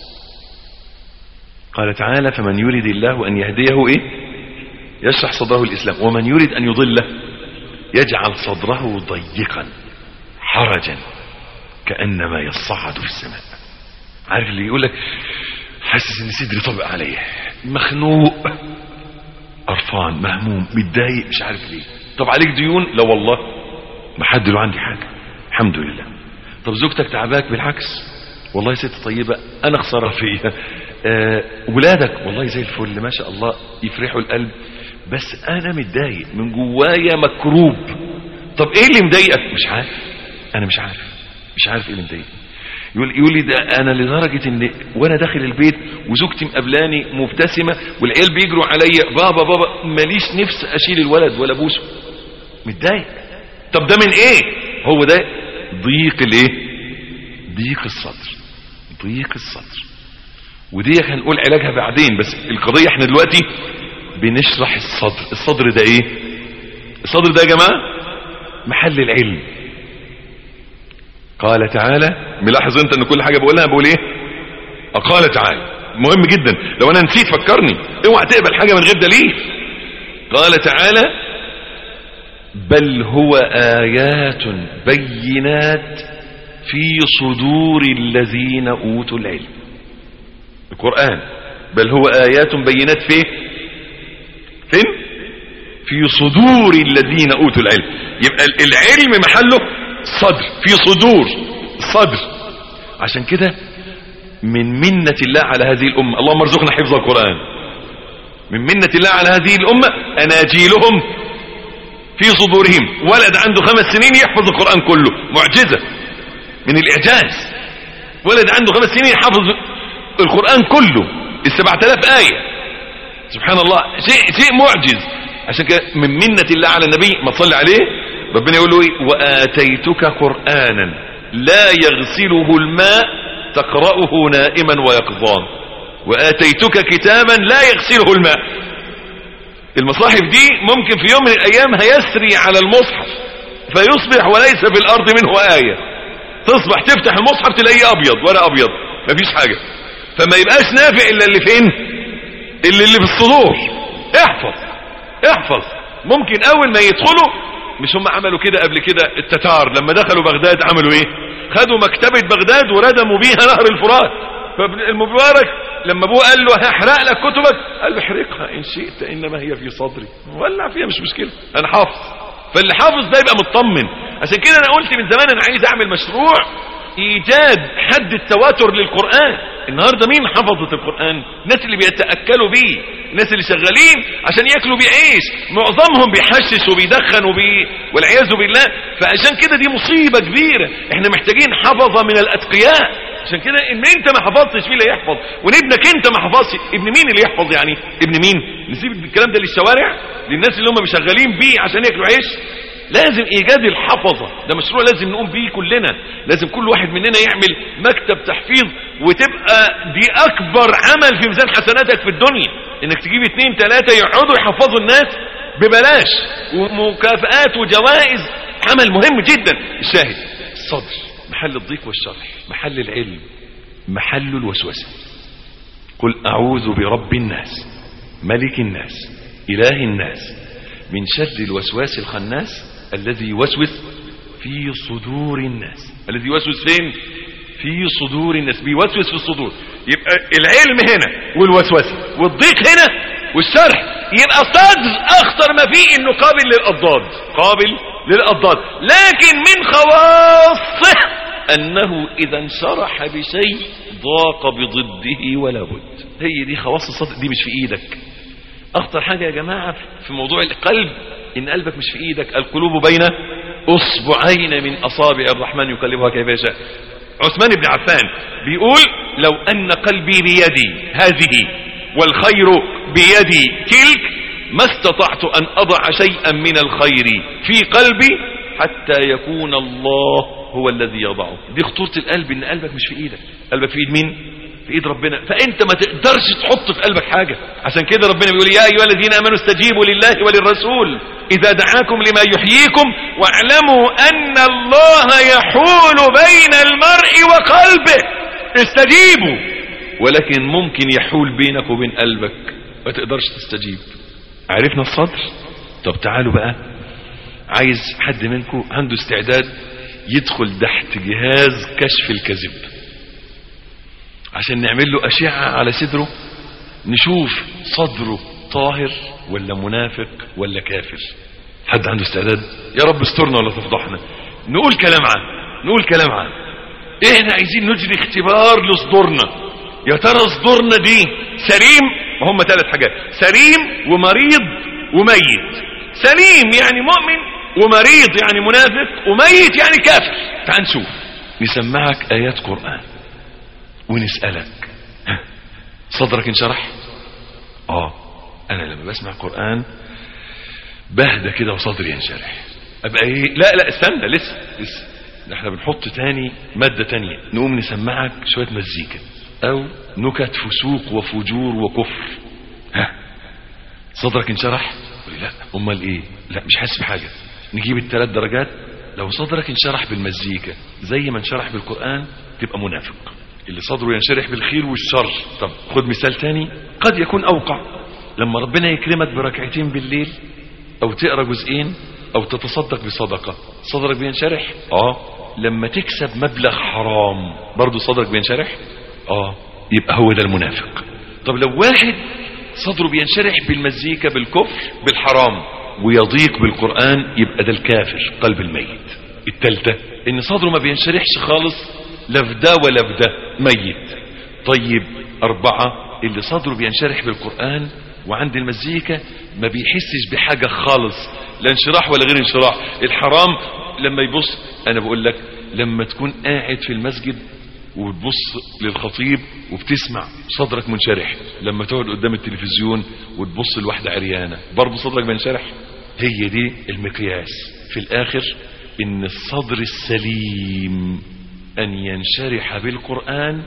قال تعالى فمن يريد الله ان يهديه ايه يشرح صدره الاسلام ومن يريد ان يضله يجعل صدره ضيقا حرجا كانما يصعد في السماء عارف اللي يقول لك حاسس ان صدري طبق عليه مخنوق قرفان مهموم متضايق مش عارف ليه طب عليك ديون لا والله ما حد له عندي حاجه الحمد لله طب زوجتك تعباك بالعكس والله ست طيبه انا خساره فيها آه ولادك والله زي الفل ما شاء الله يفرحوا القلب بس انا متضايق من جوايا مكروب طب ايه اللي مضايقك مش عارف انا مش عارف مش عارف ايه اللي مضايقني يقول يقول لي ده انا لدرجه ان وانا داخل البيت وزوجتي مقابلاني مبتسمه والعيال بيجروا عليا بابا بابا ماليش نفس اشيل الولد ولا ابوسه متضايق طب ده من ايه هو ده ضيق الايه ضيق الصدر ضيق الصدر ودي هنقول علاجها بعدين بس القضيه احنا دلوقتي بنشرح الصدر الصدر ده ايه الصدر ده يا جماعه محل العلم قال تعالى ملاحظ انت ان كل حاجة بقولها بقول ايه قال تعالى مهم جدا لو انا نسيت فكرني اوعى تقبل حاجة من غير دليل قال تعالى بل هو آيات بينات في صدور الذين أوتوا العلم القرآن بل هو آيات بينات فيه فين في صدور الذين أوتوا العلم يبقى العلم محله صدر في صدور صدر عشان كده من منة الله على هذه الأمة اللهم ارزقنا حفظ القرآن من منة الله على هذه الأمة أناجيلهم في صدورهم ولد عنده خمس سنين يحفظ القرآن كله معجزة من الإعجاز ولد عنده خمس سنين يحفظ القرآن كله السبعة آلاف آية سبحان الله شيء, شيء معجز عشان كده من منة الله على النبي ما تصلي عليه ربنا يقول له ايه وآتيتك قرآنا لا يغسله الماء تقرأه نائما ويقظان وآتيتك كتابا لا يغسله الماء المصاحف دي ممكن في يوم من الأيام هيسري على المصحف فيصبح وليس في الأرض منه آية تصبح تفتح المصحف تلاقيه أبيض ولا أبيض مفيش حاجة فما يبقاش نافع إلا اللي فين اللي اللي في الصدور احفظ احفظ ممكن أول ما يدخلوا مش هم عملوا كده قبل كده التتار لما دخلوا بغداد عملوا ايه خدوا مكتبة بغداد وردموا بيها نهر الفرات فالمبارك لما ابوه قال له هحرق لك كتبك قال له احرقها ان شئت انما هي في صدري ولع فيها مش مشكلة انا حافظ فاللي حافظ ده يبقى مطمن عشان كده انا قلت من زمان انا عايز اعمل مشروع ايجاد حد التواتر للقرآن النهاردة مين حفظت القرآن الناس اللي بيتأكلوا بيه الناس اللي شغالين عشان ياكلوا بيه عيش معظمهم بيحشش وبيدخن وبي والعياذ بالله فعشان كده دي مصيبة كبيرة احنا محتاجين حفظة من الاتقياء عشان كده ان انت ما حفظتش مين اللي يحفظ وان ابنك انت ما حفظش ابن مين اللي يحفظ يعني ابن مين نسيب الكلام ده للشوارع للناس اللي هم شغالين بيه عشان ياكلوا عيش لازم ايجاد الحفظة ده مشروع لازم نقوم بيه كلنا لازم كل واحد مننا يعمل مكتب تحفيظ وتبقى دي اكبر عمل في ميزان حسناتك في الدنيا انك تجيب اتنين تلاتة يقعدوا يحفظوا الناس ببلاش ومكافآت وجوائز عمل مهم جدا الشاهد الصدر محل الضيق والشرح محل العلم محل الوسوسة قل اعوذ برب الناس ملك الناس اله الناس من شر الوسواس الخناس الذي يوسوس في صدور الناس الذي يوسوس فين في صدور الناس بيوسوس في الصدور يبقى العلم هنا والوسوسه والضيق هنا والشرح يبقى صدر اخطر ما فيه انه قابل للاضداد قابل للاضداد لكن من خواصه انه اذا انشرح بشيء ضاق بضده ولا بد هي دي خواص الصدر دي مش في ايدك اخطر حاجة يا جماعة في موضوع القلب ان قلبك مش في ايدك القلوب بين اصبعين من اصابع الرحمن يقلبها كيف يشاء عثمان بن عفان بيقول لو ان قلبي بيدي هذه والخير بيدي تلك ما استطعت ان اضع شيئا من الخير في قلبي حتى يكون الله هو الذي يضعه دي خطورة القلب ان قلبك مش في ايدك قلبك في ايد مين في ايد ربنا فانت ما تقدرش تحط في قلبك حاجة عشان كده ربنا بيقول يا ايها الذين امنوا استجيبوا لله وللرسول اذا دعاكم لما يحييكم واعلموا ان الله يحول بين المرء وقلبه استجيبوا ولكن ممكن يحول بينك وبين قلبك ما تقدرش تستجيب عرفنا الصدر طب تعالوا بقى عايز حد منكم عنده استعداد يدخل تحت جهاز كشف الكذب عشان نعمل له أشعة على صدره نشوف صدره طاهر ولا منافق ولا كافر حد عنده استعداد يا رب استرنا ولا تفضحنا نقول كلام عنه نقول كلام عنه احنا عايزين نجري اختبار لصدورنا يا ترى صدورنا دي سليم وهم ثلاث حاجات سليم ومريض وميت سليم يعني مؤمن ومريض يعني منافق وميت يعني كافر تعال نشوف نسمعك آيات قرآن ونسألك ها، صدرك انشرح اه انا لما بسمع قرآن بهدى كده وصدري ينشرح ابقى ايه لا لا استنى لسه لسه ده احنا بنحط تاني مادة تانية نقوم نسمعك شوية مزيكا او نكت فسوق وفجور وكفر ها صدرك انشرح قولي لا امال ايه لا مش حاسس بحاجة نجيب الثلاث درجات لو صدرك انشرح بالمزيكا زي ما انشرح بالقرآن تبقى منافق اللي صدره ينشرح بالخير والشر طب خد مثال تاني قد يكون اوقع لما ربنا يكرمك بركعتين بالليل او تقرا جزئين او تتصدق بصدقة صدرك بينشرح اه لما تكسب مبلغ حرام برضو صدرك بينشرح اه يبقى هو ده المنافق طب لو واحد صدره بينشرح بالمزيكا بالكفر بالحرام ويضيق بالقرآن يبقى ده الكافر قلب الميت التالتة ان صدره ما بينشرحش خالص لا في ده ولا في ده ميت طيب أربعة اللي صدره بينشرح بالقرآن وعند المزيكا ما بيحسش بحاجة خالص لا انشراح ولا غير انشراح الحرام لما يبص أنا بقول لك لما تكون قاعد في المسجد وتبص للخطيب وبتسمع صدرك منشرح لما تقعد قدام التلفزيون وتبص لواحدة عريانة برضه صدرك بينشرح هي دي المقياس في الآخر إن الصدر السليم أن ينشرح بالقرآن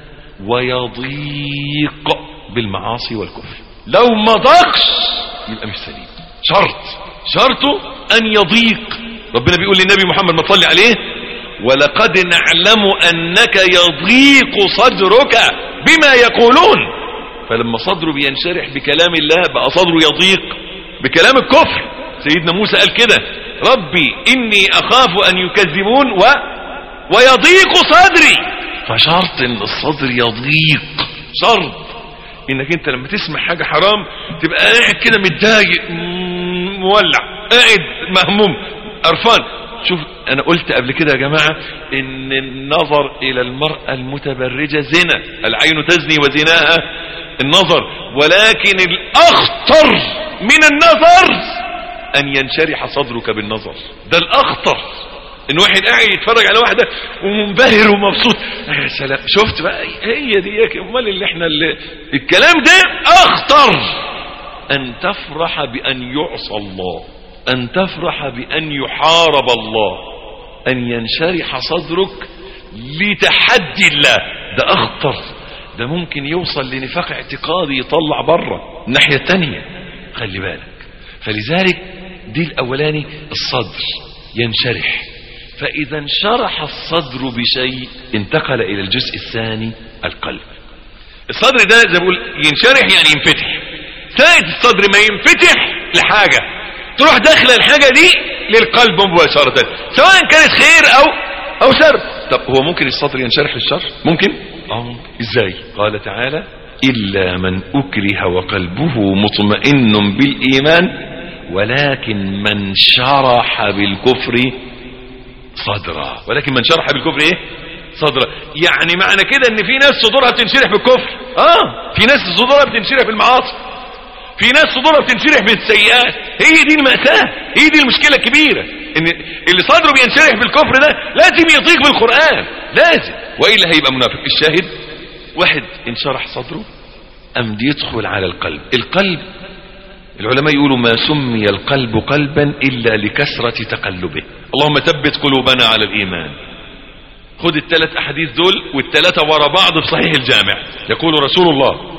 ويضيق بالمعاصي والكفر لو ما ضاقش يبقى مش سليم شرط شرطه أن يضيق ربنا بيقول للنبي محمد ما تصلي عليه ولقد نعلم أنك يضيق صدرك بما يقولون فلما صدره بينشرح بكلام الله بقى صدره يضيق بكلام الكفر سيدنا موسى قال كده ربي إني أخاف أن يكذبون و... ويضيق صدري فشرط ان الصدر يضيق شرط انك انت لما تسمع حاجة حرام تبقى قاعد كده متضايق مم، مولع قاعد مهموم قرفان شوف انا قلت قبل كده يا جماعة ان النظر الى المرأة المتبرجة زنا العين تزني وزناها النظر ولكن الاخطر من النظر ان ينشرح صدرك بالنظر ده الاخطر ان واحد قاعد يتفرج على واحدة ومنبهر ومبسوط يا سلام شفت بقى هي دي امال اللي احنا اللي الكلام ده اخطر ان تفرح بان يعصى الله ان تفرح بان يحارب الله ان ينشرح صدرك لتحدي الله ده اخطر ده ممكن يوصل لنفاق اعتقادي يطلع بره الناحية التانية خلي بالك فلذلك دي الاولاني الصدر ينشرح فإذا انشرح الصدر بشيء انتقل إلى الجزء الثاني القلب الصدر ده زي بقول ينشرح يعني ينفتح ساعة الصدر ما ينفتح لحاجة تروح داخل الحاجة دي للقلب مباشرة سواء كانت خير أو أو شر طب هو ممكن الصدر ينشرح للشر ممكن اه ممكن ازاي قال تعالى إلا من أكره وقلبه مطمئن بالإيمان ولكن من شرح بالكفر صدرا ولكن من شرح بالكفر ايه صدرا يعني معنى كده ان في ناس صدورها بتنشرح بالكفر اه في ناس صدورها بتنشرح بالمعاصي في ناس صدورها بتنشرح بالسيئات هي دي المأساة هي دي المشكلة الكبيرة ان اللي صدره بينشرح بالكفر ده لازم يطيق بالقرآن لازم وإلا هيبقى منافق الشاهد واحد انشرح صدره أم يدخل على القلب القلب العلماء يقولوا ما سمي القلب قلبا إلا لكثرة تقلبه اللهم ثبت قلوبنا على الإيمان خد الثلاث أحاديث دول والثلاثة ورا بعض في صحيح الجامع يقول رسول الله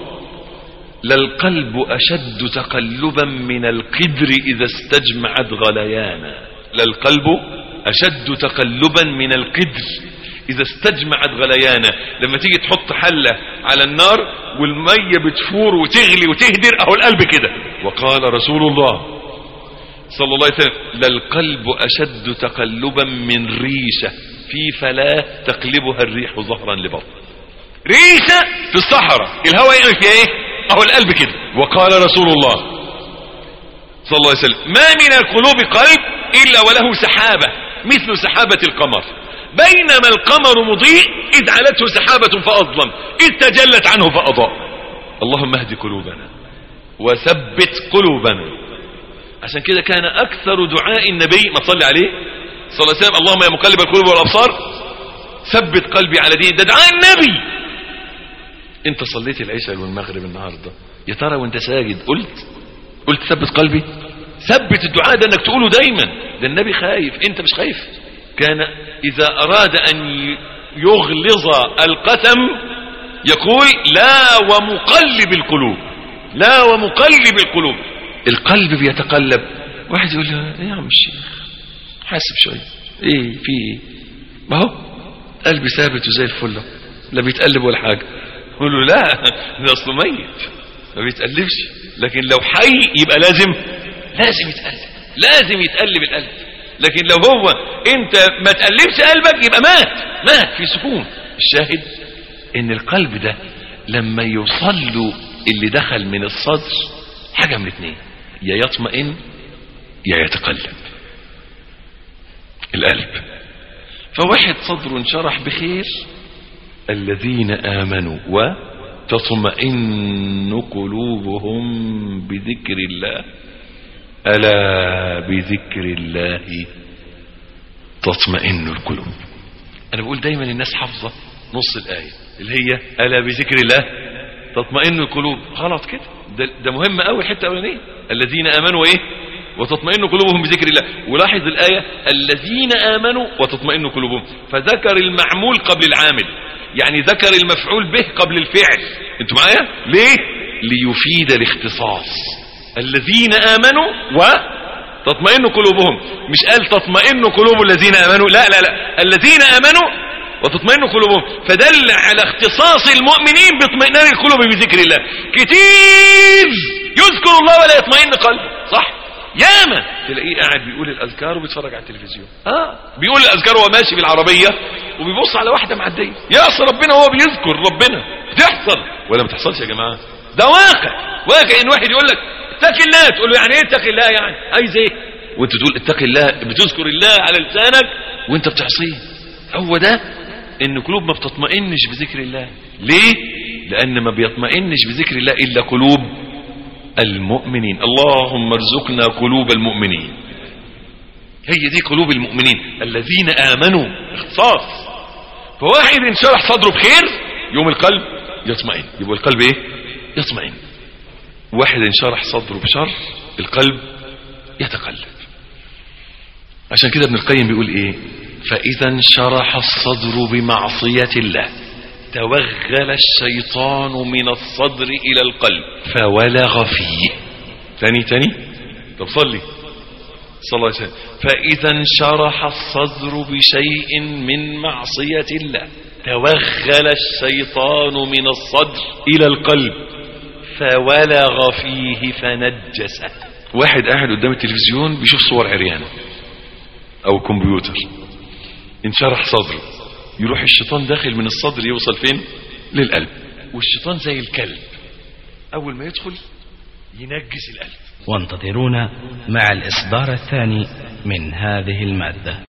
للقلب أشد تقلبا من القدر إذا استجمعت غليانا للقلب أشد تقلبا من القدر إذا استجمعت غليانا لما تيجي تحط حلة على النار والمية بتفور وتغلي وتهدر أهو القلب كده وقال رسول الله صلى الله عليه وسلم للقلب أشد تقلبا من ريشة في فلاة تقلبها الريح ظهرا لبطن ريشة في الصحراء الهواء يعمل فيها ايه اهو القلب كده وقال رسول الله صلى الله عليه وسلم ما من القلوب قلب إلا وله سحابة مثل سحابة القمر بينما القمر مضيء إذ علته سحابة فأظلم إذ تجلت عنه فأضاء اللهم اهد قلوبنا وثبت قلوبنا عشان كده كان أكثر دعاء النبي ما تصلي عليه صلى الله عليه وسلم اللهم يا مقلب القلوب والأبصار ثبت قلبي على دين ده دعاء النبي انت صليت العشاء والمغرب النهاردة يا ترى وانت ساجد قلت قلت ثبت قلبي ثبت الدعاء ده انك تقوله دايما ده النبي خايف انت مش خايف كان اذا اراد ان يغلظ القسم يقول لا ومقلب القلوب لا ومقلب القلوب القلب بيتقلب واحد يقول له ايه يا عم الشيخ حاسب شويه ايه في ايه ما هو قلبي ثابت وزي الفل لا بيتقلب ولا حاجه يقول له لا ده اصله ميت ما بيتقلبش لكن لو حي يبقى لازم لازم يتقلب لازم يتقلب القلب لكن لو هو انت ما تقلبش قلبك يبقى مات مات في سكون الشاهد ان القلب ده لما يوصل له اللي دخل من الصدر حاجة من اتنين يا يطمئن يا يتقلب القلب فواحد صدره انشرح بخير الذين آمنوا وتطمئن قلوبهم بذكر الله ألا بذكر الله تطمئن القلوب أنا بقول دايما الناس حافظة نص الآية اللي هي ألا بذكر الله تطمئن القلوب غلط كده ده, ده مهم قوي الحته الاولانيه الذين امنوا ايه وتطمئن قلوبهم بذكر الله ولاحظ الآية الذين آمنوا وتطمئن قلوبهم فذكر المعمول قبل العامل يعني ذكر المفعول به قبل الفعل انتوا معايا ليه ليفيد الاختصاص الذين آمنوا وتطمئن قلوبهم مش قال تطمئن قلوب الذين آمنوا لا لا لا الذين آمنوا وتطمئن قلوبهم فدل على اختصاص المؤمنين باطمئنان القلوب بذكر الله كتير يذكر الله ولا يطمئن قلبه صح ياما تلاقيه قاعد بيقول الاذكار وبيتفرج على التلفزيون اه بيقول الاذكار وهو ماشي بالعربيه وبيبص على واحده معديه يا اصل ربنا هو بيذكر ربنا بتحصل ولا ما بتحصلش يا جماعه ده واقع واقع ان واحد يقول لك اتق الله تقول له يعني ايه اتق الله يعني عايز ايه وانت تقول اتق الله بتذكر الله على لسانك وانت بتعصيه هو ده ان قلوب ما بتطمئنش بذكر الله ليه لان ما بيطمئنش بذكر الله الا قلوب المؤمنين اللهم ارزقنا قلوب المؤمنين هي دي قلوب المؤمنين الذين امنوا اختصاص فواحد انشرح صدره بخير يوم القلب يطمئن يبقى القلب ايه يطمئن واحد انشرح صدره بشر القلب يتقلب عشان كده ابن القيم بيقول ايه فاذا انشرح الصدر بمعصية الله توغل الشيطان من الصدر الى القلب فولغ فيه تاني تاني طب صلي صلى الله عليه وسلم فاذا انشرح الصدر بشيء من معصية الله توغل الشيطان من الصدر الى القلب فولغ فيه فنجسه واحد قاعد قدام التلفزيون بيشوف صور عريان او كمبيوتر انشرح صدره يروح الشيطان داخل من الصدر يوصل فين للقلب والشيطان زي الكلب اول ما يدخل ينجس القلب وانتظرونا مع الإصدار الثاني من هذه المادة